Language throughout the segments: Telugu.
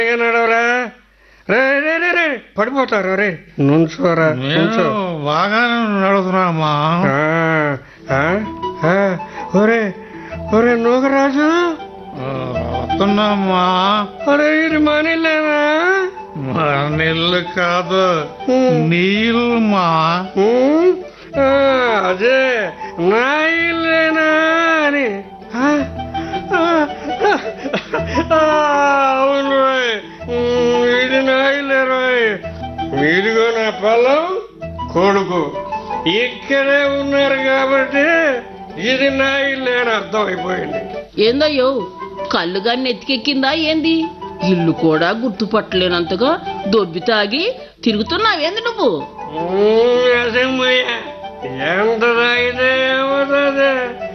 నడవరా రే రే రే రే పడిపోతారు రే నుంచోరా నుంచో నేను బాగానే నడుతున్నామా ఆ, ఆ, ఆ, ఒరే ఒరే నూకరాజు వస్తున్నామా ఒరే ఇది మనీలేనా నీళ్ళు కాదు నీళ్ళమా ఉమ్, ఆ, అదే నా ఇల్లేనా అని ఆ, ఆ, ఆ, అవును రోయ్. ఉమ్, ఇది నా ఇల్లే రోయ్ మీదిగో నా పొలం కొడుకు ఇక్కడే ఉన్నారు కాబట్టి ఇది నా ఇల్లే అని అర్థమైపోయింది ఏందయ్యో కళ్ళుగా నెత్తికెక్కిందా ఏంది ఇల్లు కూడా గుర్తుపట్టలేనంతగా దొబ్బి తాగి తిరుగుతున్నావేంది నువ్వు ఉమ్, అసమ్మయ్య ఎంత తాగితే ఏమవుతుంది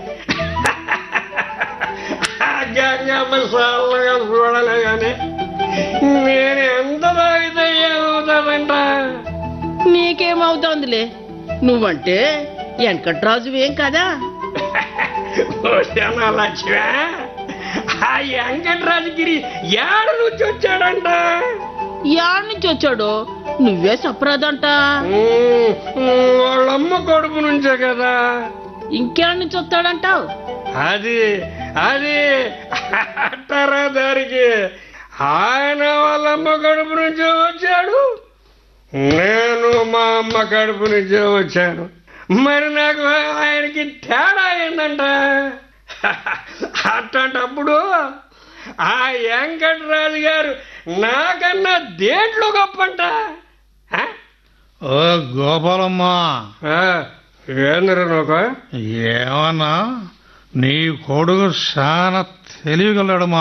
గంగమ్మ సార్లుగా చూడలే కానీ నేను ఎంత తాగితే ఏమవుతుందంట నీకేమవుతోందిలే నువ్వంటే వెంకట్రాజువేం కదా ఓసేనా లక్ష్మి ఆ వెంకటరాజగిరి ఏడ నుంచి వచ్చాడంట యాడ్ నుంచి వచ్చాడో నువ్వే సప్రాదంట ఉమ్, ఉమ్, వాళ్ళమ్మ కొడుకు నుంచే కదా ఇంకేడ్ నుంచి వస్తాడంటావు అది అది అంటారా దానికి ఆయన వాళ్ళ అమ్మ కడుపు నుంచే వచ్చాడు నేను మా అమ్మ కడుపు నుంచే వచ్చాను మరి నాకు ఆయనకి తేడా ఏంటంట అట్లాంటప్పుడు ఆ వెంకటరాజు గారు నాకన్నా దేంట్లో గొప్పంట ఆ? ఓ గోపాలమ్మా ఆ, ఏందిరా నోక ఏమన్నా నీ కొడుకు చాలా తెలియగలడమా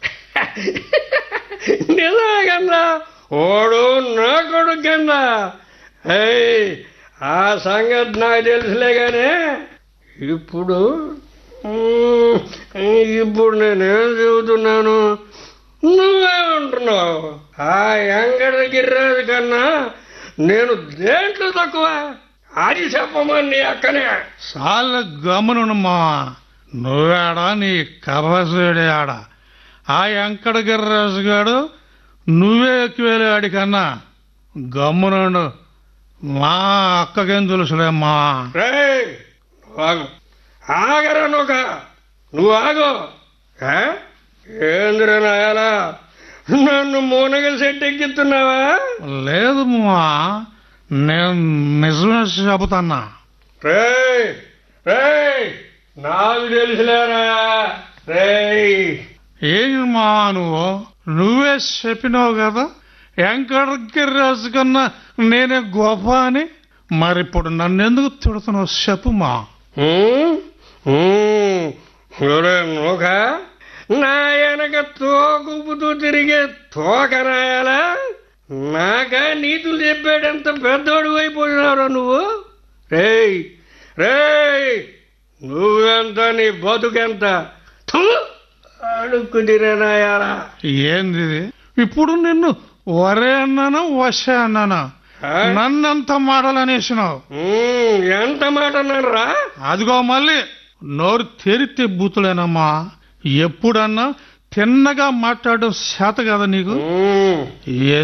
నిజమే కన్నా ఓడు నా కొడుకు కన్నా ఏయ్ ఆ సంగతి నాకు తెలుసులే గానీ ఇప్పుడు ఉమ్, ఇప్పుడు నేనేం చెబుతున్నాను నువ్వేమంటున్నావు ఆ వెంకట గిరిరాజు కన్నా నేను దేంట్లో తక్కువ అది చెప్పమని నీ అక్కనే చాలా గమనుమా నువ్వేడా నీ కర్రసుడే ఆడ ఆ వెంకట గిర్రాజు గాడు నువ్వే ఎక్కువేలే ఆడికన్నా గమ్మునుండు మా అక్కకేం తెలుసులేమ్మా రేయ్, నువ్వు ఆగు ఆగరా నువ్వు నువ్వు ఆగు ఏ? ఏందిరా నాయాలా నన్ను మూనగ సెట్ ఎక్కిస్తున్నావా లేదు మా నేను నిజమే చెబుతాన్నా రేయ్ రేయ్ నాకు తెలుసులేరా రేయ్ ఏంటి మా నువ్వు నువ్వే చెప్పినావు కదా వెంకటగిరిరాజు కన్నా నేనే గొప్ప అని మరి ఇప్పుడు నన్ను ఎందుకు తిడుతున్నావు చెప్పుమా ఉమ్, ఉమ్, ఒరే నూక నా వెనక తోకుపుతూ తిరిగే తోక నాయాలా నాకా నీతులు చెప్పాడంత పెద్దోడు అయిపోయినావురా నువ్వు రేయ్ రేయ్ నువ్వెంత నీ బతుకెంత థు, అడుక్కు తిరేనాయాలా ఏంది ఇది? ఇప్పుడు నిన్ను వరే అన్నానా వశ అన్నానా ఆ? నన్నంత మాటలు అనేసినావు ఉమ్, ఎంత మాట అన్నారా అదిగో మళ్ళీ నోరు తెరితే బూతులేనమ్మా ఎప్పుడన్నా తిన్నగా మాట్లాడడం చేత కదా నీకు ఉమ్, ఏ